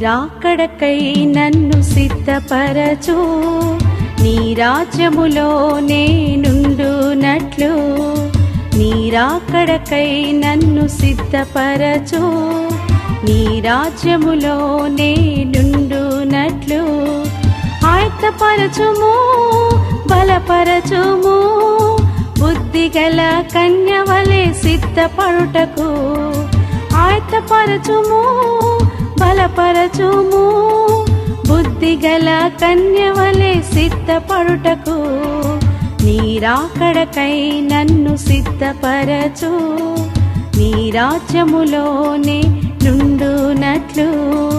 రాకడకై నన్ను సిద్ధపరచు నీ రాజ్యములో నేనుండునట్లు నీ రాకడకై నన్ను సిద్ధపరచు నీ రాజ్యములో నేనుండునట్లు ఆయత్తపరచుము బలపరచుము బుద్ధిగల కన్యవలే సిద్ధపడుటకు ఆయత్తపరచుము బలపరచుము బుద్ధిగల కన్యవలే సిద్ధపడుటకు నీ రాకడకై నన్ను సిద్ధపరచు నీ రాజ్యములోనే నుండునట్లు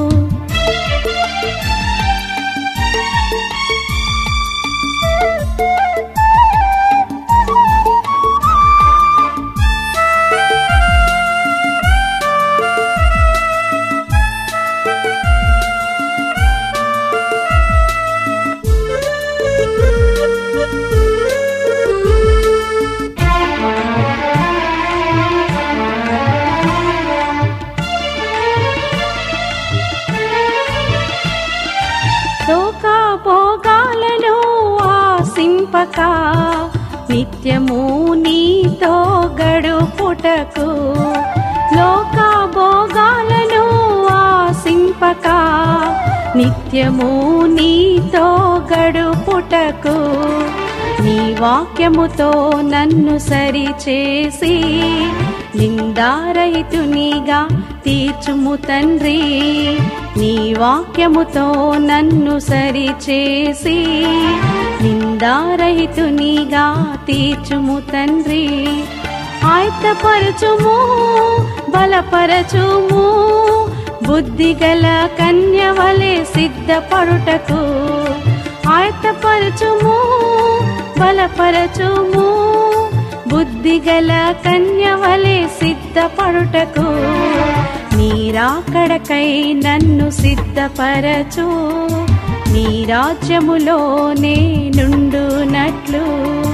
భోగాలను ఆశింపక నిత్యము నీతో గడుపుటకు లోక భోగాలను ఆశింపక నిత్యము నీతో గడుపుటకు నీ వాక్యముతో నన్ను సరిచేసి నిందారహితునిగా తీర్చుము తండ్రి నీ వాక్యముతో నన్ను సరిచేసి నిందారహితునిగా తీర్చుము తండ్రి ఆయత్తపరచుము బలపరచుము బుద్ధిగల కన్యవలే సిద్ధపడుటకు ఆయత్తపరచుము బలపరచుము బుద్ధిగల కన్యవలే సిద్ధపడుటకు నీ రాకడకై నన్ను సిద్ధపరచు నీ రాజ్యములో నేనుండునట్లు